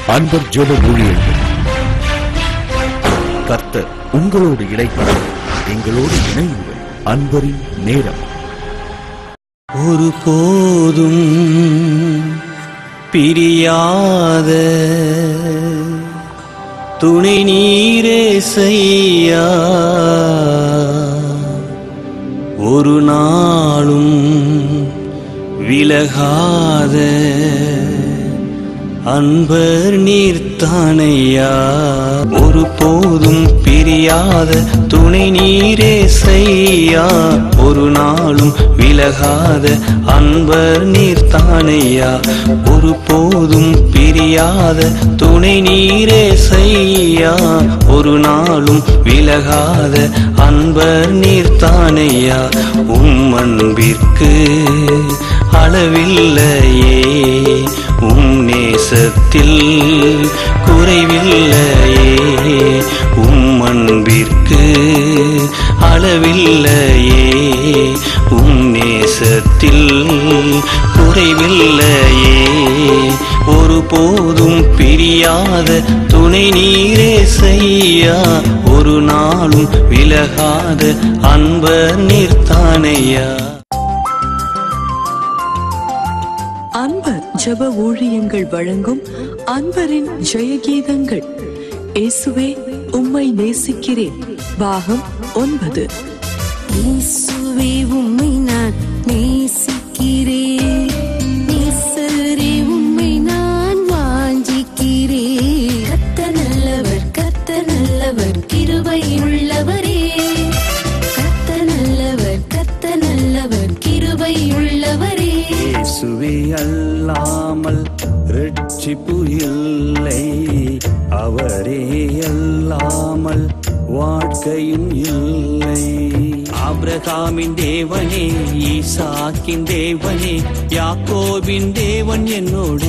அன்பர் ஜெப ஊழியர்கள் கர்த்தர் உங்களோடு இடைப்பட எங்களோடு இணையுங்கள் அன்பரின் நேரம் ஒரு போதும் பிரியாத துணை நீரே செய்யா ஒரு நாளும் விலகாத அன்பர் நீர்த்தானையா ஒரு போதும் பிரியாத துணை நீரே செய்யா ஒரு நாளும் விலகாத அன்பர் நீர்த்தானையா ஒரு போதும் பிரியாத துணை நீரே செய்யா ஒரு நாளும் விலகாத அன்பர் நீர்த்தானையா உம் அன்பிற்கு அளவில்லையே உம் நேசத்தில் குறைவில்லையே உம் அன்பிற்கு அளவில்லையே உம் நேசத்தில் குறைவில்லையே ஒரு போதும் பிரியாத துணை நீரே செய்யா ஒரு நாளும் விலகாத அன்பர் நீர்த்தானையா அன்பர் ஜெப ஊழியங்கள் வழங்கும் அன்பரின் ஜெயகீதங்கள் இயேசுவே உம்மை நேசிக்கிறேன் பாகம் ஒன்பது இயேசுவே உம்மை நான் நேசிக்கிறேன் நேசரே உம்மை நான் வாஞ்சிக்கிறேன் கத்த நல்லவர் கத்த நல்லவர் கிருபை உள்ளவரே கத்த நல்லவர் கத்த நல்லவர் கிருபை உள்ளவரே இயேசுவே அல்லாமல் ரட்சிப்பு இல்லை அவரே அல்லாமல் வாழ்க்கையும் இல்லை ஆபிரகாமின் தேவனே ஈசாக்கின் தேவனே யாக்கோபின் தேவன் என்னோடு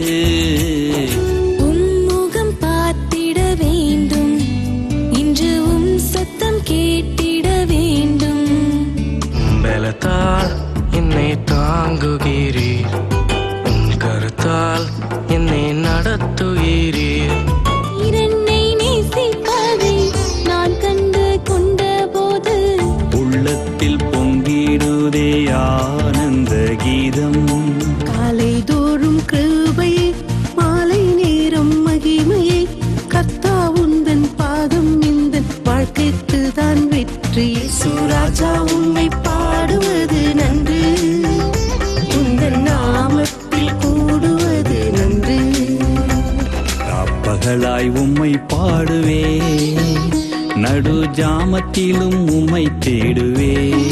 உம்முகம் பார்த்திட வேண்டும் இன்று உம் சத்தம் கேட்டிட வேண்டும் பலத்தால் என்னை தாங்குகிறீர் உன் கருத்தால் என்னை நடத்துகிறீர் என்னை நேசிப்பதை நான் கண்டு கொண்ட போது உள்ளத்தில் பொங்கிடுதே ஆனந்த கீதம் காலை தோறும் கிருபை மாலை நேரம் மகிமையை கர்த்தா உந்தன் பாதம் இந்த வாழ்க்கைக்கு தான் வெற்றி சுராஜா உண்மை பாடுவது நன்று உந்தன் நாமத்தில் கூடுவது நன்று ராப்பகலாய் உம்மை பாடுவே நடு ஜாமத்திலும் உம்மை தேடுவே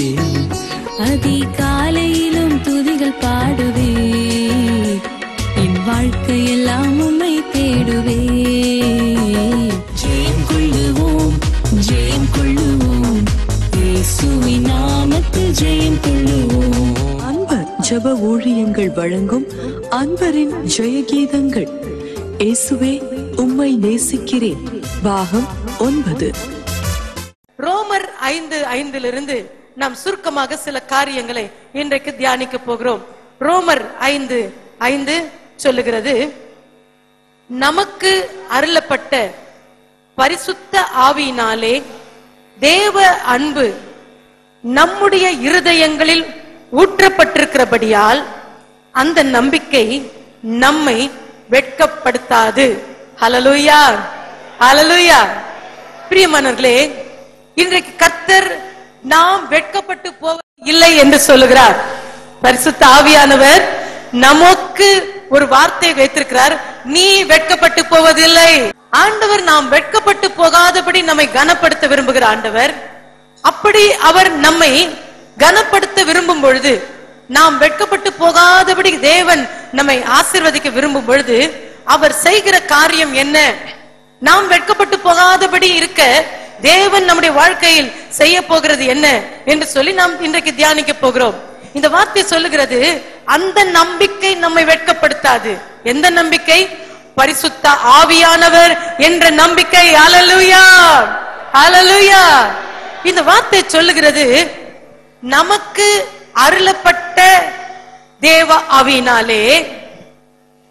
அதிகாலையிலும் துதிகள் பாடுவே என் வாழ்க்கையெல்லாம் உம்மை தேடுவே ஜெயம் கொள்ளுவோம் ஜெயம் கொள்ளுவோம் இயேசுவின் நாமத்தில் ஜெயம் கொள்ளுவோம் அன்பர் ஜெப ஊழியங்கள் வழங்கும் அன்பரின் ஜெயகீதங்கள் இயேசுவே உம்மை நேசிக்கிறேன் பாகம் ஒன்பது ரோமர் ஐந்து ஐந்திலிருந்து நாம் சுருக்கமாக சில காரியங்களை இன்றைக்கு தியானிக்க போகிறோம் ரோமர் ஐந்து ஐந்து சொல்லுகிறது நமக்கு அருளப்பட்ட பரிசுத்த ஆவியினாலே தேவ அன்பு நம்முடைய இருதயங்களில் ஊற்றப்பட்டிருக்கிறபடியால் அந்த நம்பிக்கை நம்மை வெட்கப்படுத்தாது ஹalleluya ஹalleluya பிரியமானவர்களே இன்றைக்கு கர்த்தர் நாம் வெட்கப்பட்டு போவ இல்லை என்று சொல்லுகிறார் பரிசுத்த ஆவியானவர் நமக்கு ஒரு வார்த்தை வைத்திருக்கிறார் நீ வெட்கப்பட்டு போவதில்லை ஆண்டவர் நாம் வெட்கப்பட்டு போகாதபடி நம்மை கனப்படுத்த விரும்புகிற ஆண்டவர் அப்படி அவர் நம்மை கனப்படுத்த விரும்பும் பொழுது நாம் வெட்கப்பட்டு போகாதபடி தேவன் நம்மை ஆசீர்வதிக்க விரும்பும் பொழுது அவர் செய்கிற காரியம் என்ன நாம் வெட்கப்பட்டு போகாதபடி இருக்க தேவன் நம்முடைய வாழ்க்கையில் செய்ய போகிறது என்ன என்று சொல்லி நாம் இன்றைக்கு தியானிக்க போகிறோம் இந்த வார்த்தை சொல்லுகிறது அந்த நம்பிக்கை நம்மை வெட்கப்படுத்தாது எந்த நம்பிக்கை பரிசுத்த ஆவியானவர் என்ற நம்பிக்கை அலலுயா அலலுயா இந்த வார்த்தை சொல்லுகிறது நமக்கு அருளப்பட்ட தேவ ஆவியினாலே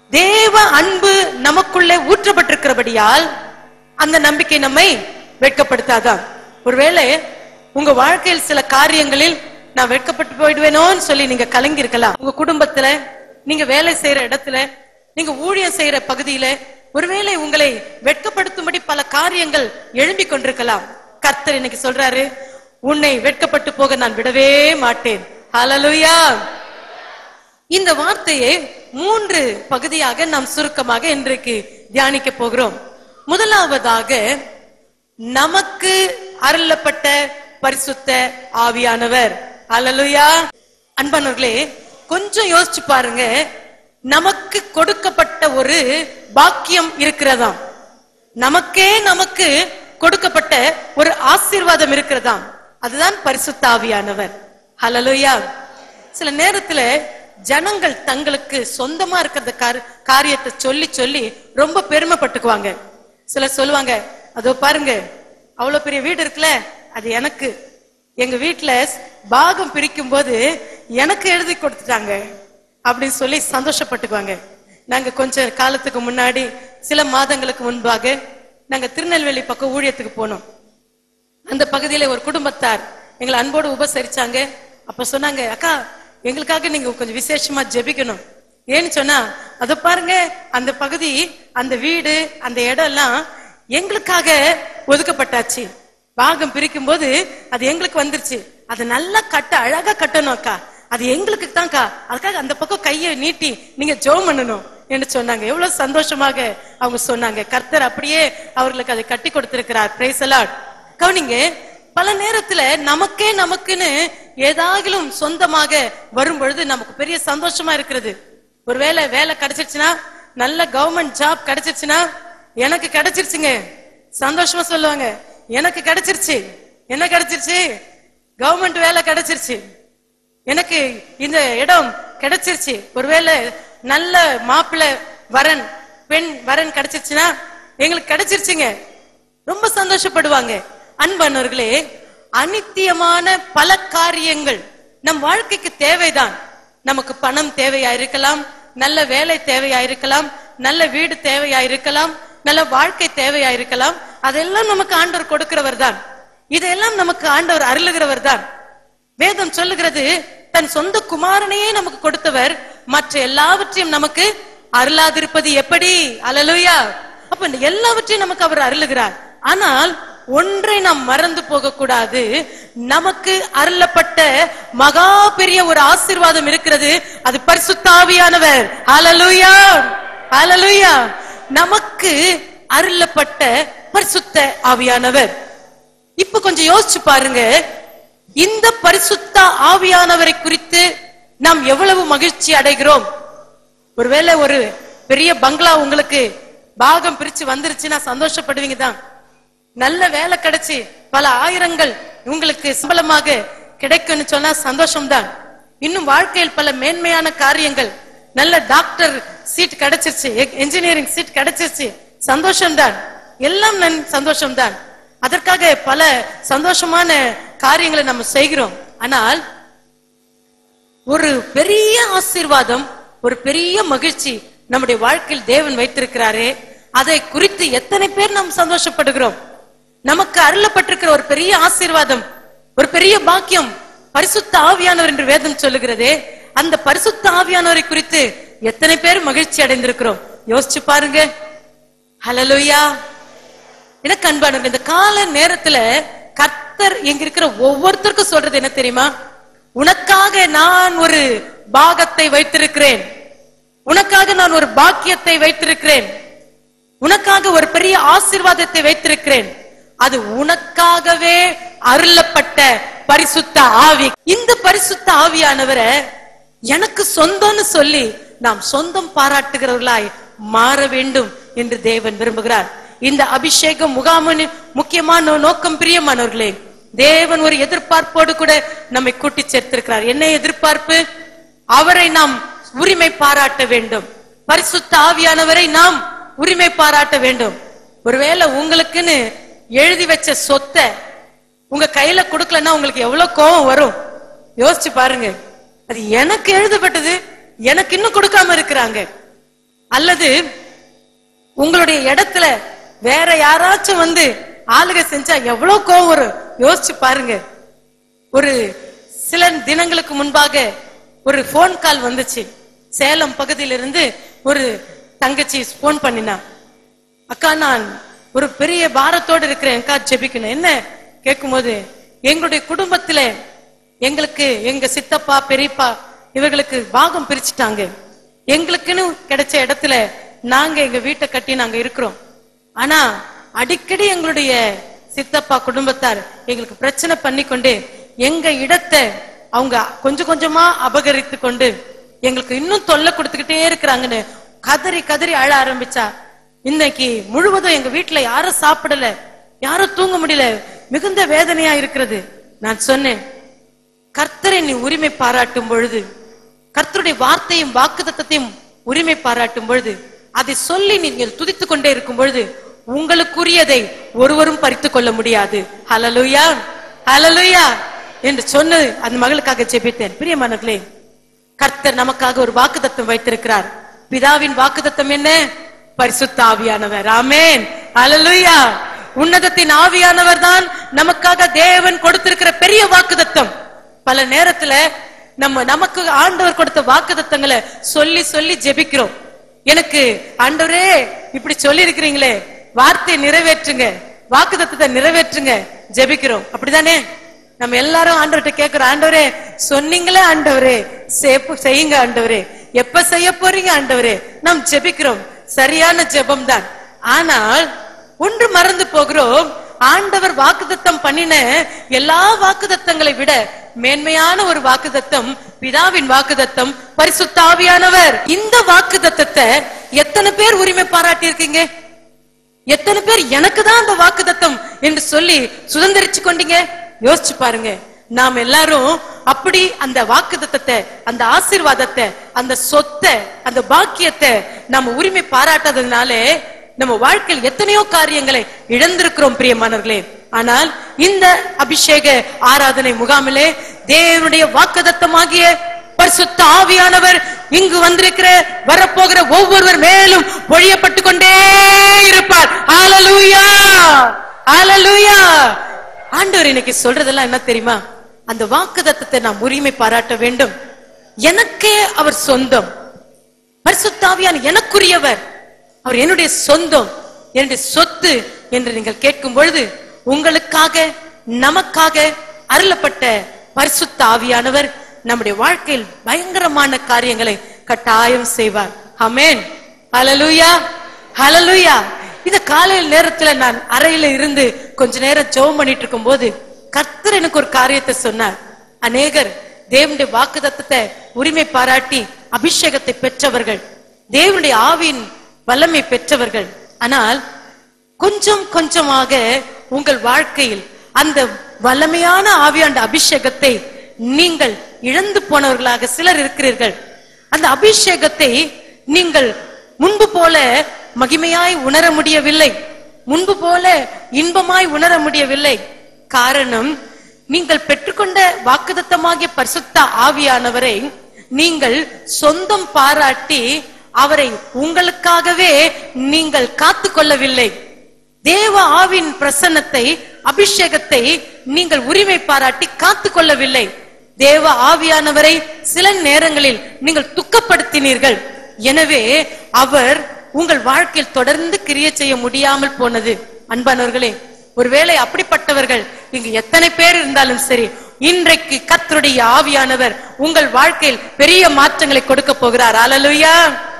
தேவ அன்பு நமக்குள்ளே ஊற்றப்பட்டிருக்கிறபடியால் அந்த நம்பிக்கை நம்மை வெட்கப்படுத்தாதான் ஒருவேளை உங்க வாழ்க்கையில் சில காரியங்களில் நான் வெட்கப்பட்டு போயிடுவேனோன்னு சொல்லி நீங்க கலங்கி இருக்கலாம் உங்க குடும்பத்துல நீங்க வேலை செய்யற இடத்துல நீங்க ஊழியம் செய்யற பகுதியில ஒருவேளை உங்களை வெட்கப்படுத்தும்படி பல காரியங்கள் எழும்பிக் கொண்டிருக்கலாம் கர்த்தர் இன்னைக்கு சொல்றாரு உன்னை வெட்கப்பட்டு போக நான் விடவே மாட்டேன் ஹalleluya இந்த வார்த்தையை மூன்று பகுதியாக நாம் சுருக்கமாக இன்றைக்கு தியானிக்க போகிறோம் முதலாவதாக நமக்கு அருளப்பட்ட பரிசுத்த ஆவியானவர் அல்லலுயா அன்பானவர்களே கொஞ்சம் யோசிச்சு பாருங்க நமக்கு கொடுக்கப்பட்ட ஒரு பாக்கியம் இருக்கிறதாம் நமக்கே நமக்கு கொடுக்கப்பட்ட ஒரு ஆசீர்வாதம் இருக்கிறதாம் அதுதான் பரிசுத்த ஆவியானவர் ஹalleluya சில நேரத்துல ஜனங்கள் தங்களுக்கு சொந்தமா இருக்கிற கார- காரியத்தை சொல்லி சொல்லி ரொம்ப பெருமைப்பட்டுக்குவாங்க சிலர் சொல்லுவாங்க அதோ பாருங்க அவ்வளவு பெரிய வீடு இருக்குல்ல அது எனக்கு எங்க வீட்டுல பாகம் பிரிக்கும் போது எனக்கு எழுதி கொடுத்துட்டாங்க அப்படின்னு சொல்லி சந்தோஷப்பட்டுக்குவாங்க நாங்க கொஞ்ச காலத்துக்கு முன்னாடி சில மாதங்களுக்கு முன்பாக நாங்க திருநெல்வேலி பக்கம் ஊழியத்துக்கு போனோம் அந்த பகுதியில ஒரு குடும்பத்தார் எங்களை அன்போடு உபசரிச்சாங்க அப்ப சொன்னாங்க அக்கா எங்களுக்காக நீங்க கொஞ்சம் விசேஷமா ஜெபிக்கணும் ஏன்னு சொன்னா அத பாருங்க அந்த பகுதி அந்த வீடு அந்த இடம் எல்லாம் எங்களுக்காக ஒதுக்கப்பட்டாச்சு பாகம் பிரிக்கும் போது அது எங்களுக்கு வந்துருச்சு அது நல்லா கட்ட அழகா கட்டணும் அக்கா அது எங்களுக்கு தான்க்கா அதுக்காக அந்த பக்கம் கையை நீட்டி நீங்க ஜெபம் பண்ணணும் என்று சொன்னாங்க எவ்வளவு சந்தோஷமாக அவங்க சொன்னாங்க கர்த்தர் அப்படியே அவர்களுக்கு அதை கட்டி கொடுத்திருக்கிறார் பிரைஸ் அலாட் கவனிங்க பல நேரத்துல நமக்கே நமக்குன்னு ஏதாகிலும் சொந்தமாக வரும் பொழுது நமக்கு பெரிய சந்தோஷமா இருக்கிறது ஒருவேளை வேலை கிடைச்சிருச்சுன்னா நல்ல கவர்மெண்ட் ஜாப் கிடைச்சிருச்சுன்னா எனக்கு கிடைச்சிருச்சுங்க சந்தோஷமா சொல்லுவாங்க எனக்கு கிடைச்சிருச்சு என்ன கிடைச்சிருச்சு கவர்மெண்ட் வேலை கிடைச்சிருச்சு எனக்கு இந்த இடம் கிடைச்சிருச்சு ஒருவேளை நல்ல மாப்பிள்ளை வரன் பெண் வரன் கிடைச்சிருச்சுன்னா எங்களுக்கு கிடைச்சிருச்சுங்க ரொம்ப சந்தோஷப்படுவாங்க அன்பானவர்களே அனித்தியமான பல காரியங்கள் நம் வாழ்க்கைக்கு தேவைதான் நமக்கு பணம் தேவையா இருக்கலாம் நல்ல வேலை தேவையா இருக்கலாம் நல்ல வீடு தேவையா இருக்கலாம் நல்ல வாழ்க்கை தேவையா இருக்கலாம் அதெல்லாம் நமக்கு ஆண்டவர் கொடுக்கிறவர் தான் இதெல்லாம் நமக்கு ஆண்டவர் அருளுகிறவர் தான் வேதம் சொல்லுகிறது தன் சொந்த குமாரனையே நமக்கு கொடுத்தவர் மற்ற எல்லாவற்றையும் நமக்கு அருளாதிருப்பது எப்படி அலலுயா அப்ப இந்த எல்லாவற்றையும் நமக்கு அவர் அருளுகிறார் ஆனால் ஒன்றை நாம் மறந்து போக கூடாது நமக்கு அருளப்பட்ட மகா பெரிய ஒரு ஆசீர்வாதம் இருக்கிறது அது பரிசுத்தாவியானவர் அலலுயா அலலுயா நமக்கு அருளப்பட்ட பரிசுத்த ஆவியானவர் இப்ப கொஞ்சம் யோசிச்சு பாருங்க இந்த பரிசுத்த ஆவியானவரை குறித்து நாம் எவ்வளவு மகிழ்ச்சி அடைகிறோம் ஒருவேளை ஒரு பெரிய பங்களா உங்களுக்கு பாகம் பிரிச்சு வந்துருச்சுன்னா சந்தோஷப்படுவீங்க தான் நல்ல வேலை கிடைச்சு பல ஆயிரங்கள் உங்களுக்கு சம்பளமாக கிடைக்கும்னு சொன்னா சந்தோஷம்தான் இன்னும் வாழ்க்கையில் பல மேன்மையான காரியங்கள் நல்ல டாக்டர் சீட் கிடைச்சிருச்சு என்ஜினியரிங் சீட் கிடைச்சிருச்சு சந்தோஷம்தான் எல்லாம் நன் சந்தோஷம்தான் அதற்காக பல சந்தோஷமான காரியங்களை நம்ம செய்கிறோம் ஆனால் ஒரு பெரிய ஆசீர்வாதம் ஒரு பெரிய மகிழ்ச்சி நம்முடைய வாழ்க்கையில் தேவன் வைத்திருக்கிறாரே அதை குறித்து எத்தனை பேர் நாம் சந்தோஷப்படுகிறோம் நமக்கு அருளப்பட்டிருக்கிற ஒரு பெரிய ஆசீர்வாதம் ஒரு பெரிய பாக்கியம் பரிசுத்த ஆவியானவர் என்று வேதம் சொல்லுகிறதே அந்த பரிசுத்த ஆவியானவரை குறித்து எத்தனை பேர் மகிழ்ச்சி அடைந்திருக்கிறோம் யோசிச்சு பாருங்க ஹலலுயா எனக்கு அன்பானவர் இந்த கால நேரத்துல கர்த்தர் எங்க இருக்கிற ஒவ்வொருத்தருக்கும் சொல்றது என்ன தெரியுமா உனக்காக நான் ஒரு பாகத்தை வைத்திருக்கிறேன் உனக்காக நான் ஒரு பாக்கியத்தை வைத்திருக்கிறேன் உனக்காக ஒரு பெரிய ஆசீர்வாதத்தை வைத்திருக்கிறேன் அது உனக்காகவே அருளப்பட்ட பரிசுத்த ஆவி இந்த பரிசுத்த ஆவியானவரை எனக்கு சொந்தம்னு சொல்லி நாம் சொந்தம் பாராட்டுகிறவர்களாய் மாற வேண்டும் என்று தேவன் விரும்புகிறார் இந்த அபிஷேகம் முகாமின் முக்கியமான நோக்கம் பிரியமானவர்களே தேவன் ஒரு எதிர்பார்ப்போடு கூட நம்மை கூட்டி சேர்த்திருக்கிறார் என்ன எதிர்பார்ப்பு அவரை நாம் உரிமை பாராட்ட வேண்டும் பரிசுத்த ஆவியானவரை நாம் உரிமை பாராட்ட வேண்டும் ஒருவேளை உங்களுக்குன்னு எழுதி வச்ச சொத்தை உங்க கையில கொடுக்கலன்னா உங்களுக்கு எவ்வளவு கோபம் வரும் யோசிச்சு பாருங்க அது எனக்கு எழுதப்பட்டது எனக்கு இன்னும் கொடுக்காம இருக்கிறாங்க அல்லது உங்களுடைய இடத்துல வேற யாராச்சும் வந்து ஆளுகை செஞ்சா எவ்வளவு கோவம் வரும் யோசிச்சு பாருங்க ஒரு சில தினங்களுக்கு முன்பாக ஒரு ஃபோன் கால் வந்துச்சு சேலம் பகுதியிலிருந்து ஒரு தங்கச்சி ஃபோன் பண்ணினா அக்கா நான் ஒரு பெரிய பாரத்தோடு இருக்கிறேன் அக்கா ஜெபிக்கணும் என்ன கேட்கும்போது எங்களுடைய குடும்பத்துல எங்களுக்கு எங்க சித்தப்பா பெரியப்பா இவர்களுக்கு பாகம் பிரிச்சுட்டாங்க எங்களுக்குன்னு கிடைச்ச இடத்துல நாங்க எங்க வீட்டை கட்டி நாங்க இருக்கிறோம் ஆனா அடிக்கடி எங்களுடைய சித்தப்பா குடும்பத்தார் எங்களுக்கு பிரச்சனை பண்ணி கொண்டு எங்க இடத்தை அவங்க கொஞ்சம் கொஞ்சமா அபகரித்து கொண்டு எங்களுக்கு இன்னும் தொல்லை கொடுத்துக்கிட்டே இருக்கிறாங்கன்னு கதறி கதறி அழ ஆரம்பிச்சா இன்னைக்கு முழுவதும் எங்க வீட்டுல யாரும் சாப்பிடல யாரும் தூங்க முடியல மிகுந்த வேதனையா இருக்கிறது நான் சொன்னேன் கர்த்தரை நீ உரிமை பாராட்டும் பொழுது கர்த்தருடைய வார்த்தையும் வாக்குத்தத்தத்தையும் உரிமை பாராட்டும் பொழுது அதை சொல்லி நீங்கள் துதித்துக் கொண்டே இருக்கும் பொழுது உங்களுக்குரியதை ஒருவரும் பறித்துக் கொள்ள முடியாது ஹலலுயா ஹலலுயா என்று சொன்னது அந்த மகளுக்காக ஜெபித்தேன் பிரியமானர்களே கர்த்தர் நமக்காக ஒரு வாக்குத்தத்தம் வைத்திருக்கிறார் பிதாவின் வாக்குத்தத்தம் என்ன பரிசுத்த ஆவியானவர் ஆமென் ஹalleluya உன்னதத்தின் ஆவியானவர் தான் நமக்காக தேவன் கொடுத்திருக்கிற பெரிய வாக்குத்தத்தம் பல நேரத்துல நம்ம நமக்கு ஆண்டவர் கொடுத்த வாக்குத்தத்தங்களை சொல்லி சொல்லி ஜெபிக்கிறோம் எனக்கு ஆண்டவரே இப்படி சொல்லி இருக்கிறீங்களே வார்த்தையை நிறைவேற்றுங்க வாக்குத்தத்தத்தை நிறைவேற்றுங்க ஜெபிக்கிறோம் அப்படிதானே நம்ம எல்லாரும் ஆண்டவர்கிட்ட கேட்கிறோம் ஆண்டவரே சொன்னீங்களே ஆண்டவரே சேப்பு செய்யுங்க ஆண்டவரே எப்ப செய்ய போறீங்க ஆண்டவரே நாம் ஜெபிக்கிறோம் சரியான ஜெபம் தான் ஆனால் ஒன்று மறந்து போகிறோம் ஆண்டவர் வாக்குத்தத்தம் பண்ணின எல்லா வாக்குத்தத்தங்களை விட மேன்மையான ஒரு வாக்குத்தத்தம் பிதாவின் வாக்குத்தத்தம் பரிசுத்த ஆவியானவர் இந்த வாக்குத்தத்தத்தை எத்தனை பேர் உரிமை பாராட்டி இருக்கீங்க எத்தனை பேர் எனக்கு தான் அந்த வாக்குத்தத்தம் என்று சொல்லி சுதந்திரிச்சு கொண்டீங்க யோசிச்சு பாருங்க நாம் எல்லாரும் அப்படி அந்த வாக்குத்தத்தத்தை அந்த ஆசீர்வாதத்தை அந்த சொத்தை அந்த பாக்கியத்தை நம்ம உரிமை பாராட்டாததுனாலே நம்ம வாழ்க்கையில் எத்தனையோ காரியங்களை இழந்திருக்கிறோம் பிரியமானவர்களே ஆனால் இந்த அபிஷேக ஆராதனை முகாமிலே தேவனுடைய வாக்குதத்தமாகிய பரிசுத்த ஆவியானவர் இங்கு வந்திருக்கிற வரப்போகிற ஒவ்வொருவர் மேலும் பொழியப்பட்டு கொண்டே இருப்பார் ஹalleluya ஹalleluya ஆண்டவர் இன்னைக்கு சொல்றதெல்லாம் என்ன தெரியுமா அந்த வாக்குதத்தத்தை நாம் உரிமை பாராட்ட வேண்டும் எனக்கே அவர் சொந்தம் பரிசுத்தாவியான எனக்குரியவர் அவர் என்னுடைய சொந்தம் என்னுடைய சொத்து என்று நீங்கள் கேட்கும் பொழுது உங்களுக்காக நமக்காக அருளப்பட்ட பரிசுத்த ஆவியானவர் நம்முடைய வாழ்க்கையில் பயங்கரமான காரியங்களை கட்டாயம் செய்வார் அமேன் ஹalleluya ஹalleluya இந்த காலையில் நேரத்துல நான் அறையில இருந்து கொஞ்ச நேரம் ஜெபம் பண்ணிட்டு இருக்கும்போது கர்த்தர் எனக்கு ஒரு காரியத்தை சொன்னார் அநேகர் தேவனுடைய வாக்குத்தத்தத்தை உரிமை பாராட்டி அபிஷேகத்தை பெற்றவர்கள் தேவனுடைய ஆவியின் வல்லமை பெற்றவர்கள் ஆனால் கொஞ்சம் கொஞ்சமாக உங்கள் வாழ்க்கையில் அந்த வல்லமையான ஆவியாண்ட அபிஷேகத்தை நீங்கள் இழந்து போனவர்களாக சிலர் இருக்கிறீர்கள் அந்த அபிஷேகத்தை நீங்கள் முன்பு போல மகிமையாய் உணர முடியவில்லை முன்பு போல இன்பமாய் உணர முடியவில்லை காரணம் நீங்கள் பெற்றுக்கொண்ட வாக்குதத்தமாகிய பரிசுத்த ஆவியானவரை நீங்கள் சொந்தம் பாராட்டி அவரை உங்களுக்காகவே நீங்கள் காத்து கொள்ளவில்லை தேவ ஆவின் பிரசன்னத்தை அபிஷேகத்தை நீங்கள் உரிமை பாராட்டி காத்து கொள்ளவில்லை தேவ ஆவியானவரை சில நேரங்களில் நீங்கள் துக்கப்படுத்தினீர்கள் எனவே அவர் உங்கள் வாழ்க்கையில் தொடர்ந்து கிரியை செய்ய முடியாமல் போனது அன்பானவர்களே ஒருவேளை அப்படிப்பட்டவர்கள் இங்கு எத்தனை பேர் இருந்தாலும் சரி இன்றைக்கு கர்த்தருடைய ஆவியானவர் உங்கள் வாழ்க்கையில் பெரிய மாற்றங்களை கொடுக்க போகிறார் அலலுயா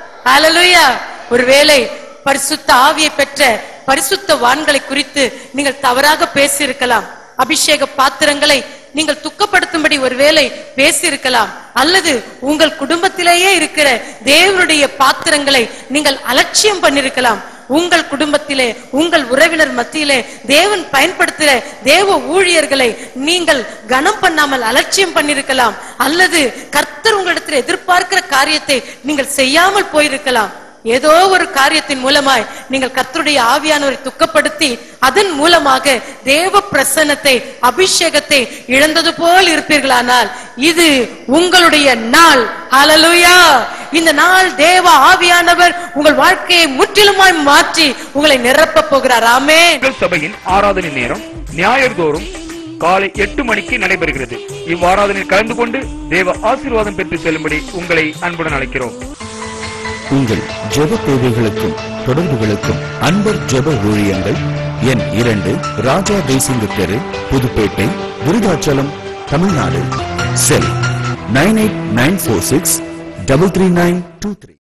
அலலுயா ஒருவேளை பரிசுத்த ஆவியை பெற்ற பரிசுத்த வான்களை குறித்து நீங்கள் தவறாக பேசியிருக்கலாம் அபிஷேக பாத்திரங்களை நீங்கள் துக்கப்படுத்தும்படி ஒருவேளை பேசியிருக்கலாம் அல்லது உங்கள் குடும்பத்திலேயே இருக்கிற தேவனுடைய பாத்திரங்களை நீங்கள் அலட்சியம் பண்ணிருக்கலாம் உங்கள் குடும்பத்திலே உங்கள் உறவினர் மத்தியிலே தேவன் பயன்படுத்துகிற தேவ ஊழியர்களை நீங்கள் கனம் பண்ணாமல் அலட்சியம் பண்ணிருக்கலாம் அல்லது கர்த்தர் உங்களிடத்தில் எதிர்பார்க்கிற காரியத்தை நீங்கள் செய்யாமல் போயிருக்கலாம் ஏதோ ஒரு காரியத்தின் மூலமாய் நீங்கள் கர்த்தருடைய ஆவியானவரை துக்கப்படுத்தி அதன் மூலமாக தேவ பிரசன்னத்தை அபிஷேகத்தை இழந்தது போல் இருப்பீர்களானால் இது உங்களுடைய நாள் ஹalleluya இந்த நாள் தேவ ஆவியானவர் உங்கள் வாழ்க்கையை முற்றிலுமாய் மாற்றி உங்களை நிரப்ப போகிறார் ஆமென் எங்கள் சபையின் ஆராதனை நேரம் ஞாயிறுதோறும் காலை எட்டு மணிக்கு நடைபெறுகிறது இவ்வாராதனையில் கலந்து கொண்டு தேவ ஆசீர்வாதம் பெற்று செல்லும்படி உங்களை அன்புடன் அழைக்கிறோம் உங்கள் ஜெப தேவைகளுக்கும் தொடர்புகளுக்கும் அன்பர் ஜெப ஊழியங்கள் எண் இரண்டு ராஜா தேசிங்க தெரு Puduppettai Virudhachalam Tamil Nadu cell nine eight nine four six double three nine two three